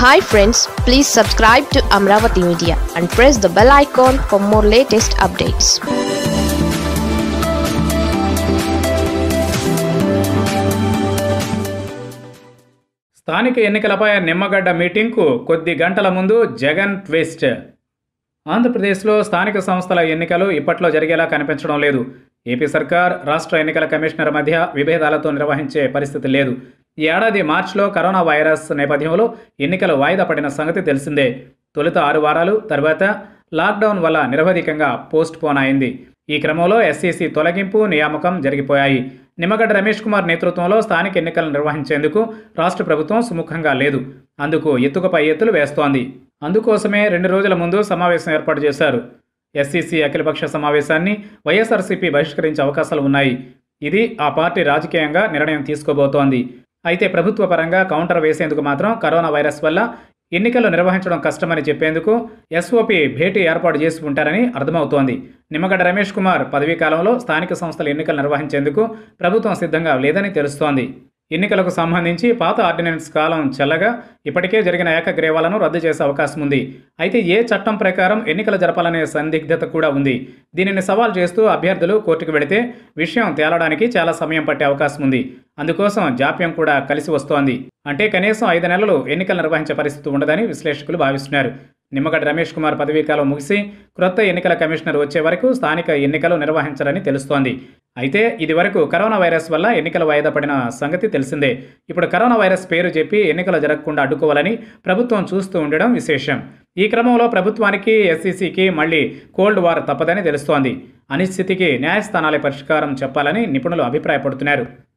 hi friends please subscribe to Amaravati Media and press the bell icon for more latest updates స్థానిక ఎన్నికలపై నిమ్మగడ్డ మీటింగ్కు కొద్ది గంటల ముందు జగన్ ట్విస్ట్ ఆంధ్రప్రదేశ్లో స్థానిక సంస్థల ఎన్నికలు ఇప్పట్లో జరిగేలా కనిపించడం లేదు ఏపీ సర్కార్ రాష్ట్ర ఎన్నికల కమిషనర్ మధ్య విభేదాలతో నిర్వహించే పరిస్థితి లేదు ఈ ఏడాది మార్చిలో కరోనా వైరస్ నేపథ్యంలో ఎన్నికలు వాయిదా పడిన సంగతి తెలిసిందే తొలుత ఆరు వారాలు తర్వాత లాక్డౌన్ వల్ల నిరవధికంగా పోస్ట్ పోన్ అయింది ఈ క్రమంలో ఎస్సీసీ తొలగింపు నియామకం జరిగిపోయాయి నిమ్మగడ్డ రమేష్ కుమార్ నేతృత్వంలో స్థానిక ఎన్నికలు నిర్వహించేందుకు రాష్ట్ర ప్రభుత్వం సుముఖంగా లేదు అందుకు ఎత్తుకపై ఎత్తులు వేస్తోంది అందుకోసమే రెండు రోజుల ముందు సమావేశం ఏర్పాటు చేశారు ఎస్సీసీ అఖిలపక్ష సమావేశాన్ని వైఎస్ఆర్సీపీ బహిష్కరించే అవకాశాలు ఉన్నాయి ఇది ఆ పార్టీ రాజకీయంగా నిర్ణయం తీసుకోబోతోంది అయితే ప్రభుత్వ పరంగా కౌంటర్ వేసేందుకు మాత్రం కరోనా వైరస్ వల్ల ఎన్నికలు నిర్వహించడం కష్టమని చెప్పేందుకు ఎస్ఓపి భేటీ ఏర్పాటు చేసి ఉంటారని అర్థమవుతోంది నిమ్మగడ్డ రమేష్ కుమార్ పదవీ కాలంలో స్థానిక సంస్థల ఎన్నికలు నిర్వహించేందుకు ప్రభుత్వం సిద్ధంగా లేదని తెలుస్తోంది ఎన్నికలకు సంబంధించి పాత ఆర్డినెన్స్ కాలం చెల్లగా ఇప్పటికే జరిగిన ఏకగ్రీవాలను రద్దు చేసే అవకాశం ఉంది అయితే ఏ చట్టం ప్రకారం ఎన్నికలు జరపాలనే సందిగ్ధత కూడా ఉంది దీనిని సవాల్ చేస్తూ అభ్యర్థులు కోర్టుకు వెళితే విషయం తేలడానికి చాలా సమయం పట్టే అవకాశం ఉంది అందుకోసం జాప్యం కూడా కలిసి వస్తోంది అంటే కనీసం ఐదు నెలలు ఎన్నికలు నిర్వహించే పరిస్థితి ఉండదని విశ్లేషకులు భావిస్తున్నారు నిమ్మగడ్డ రమేష్ కుమార్ పదవీకాలం ముగిసి క్రొత్త ఎన్నికల కమిషనర్ వచ్చే వరకు స్థానిక ఎన్నికలు నిర్వహించాలని తెలుస్తోంది అయితే ఇది వరకు కరోనా వైరస్ వల్ల ఎన్నికలు వాయిదా పడిన సంగతి తెలిసిందే ఇప్పుడు కరోనా వైరస్ పేరు చెప్పి ఎన్నికలు జరగకుండా అడ్డుకోవాలని ప్రభుత్వం చూస్తూ ఉండడం విశేషం ఈ క్రమంలో ప్రభుత్వానికి ఎస్సీసీకి మళ్లీ కోల్డ్ వార్ తప్పదని తెలుస్తోంది అనిశ్చితికి న్యాయస్థానాలే పరిష్కారం చెప్పాలని నిపుణులు అభిప్రాయపడుతున్నారు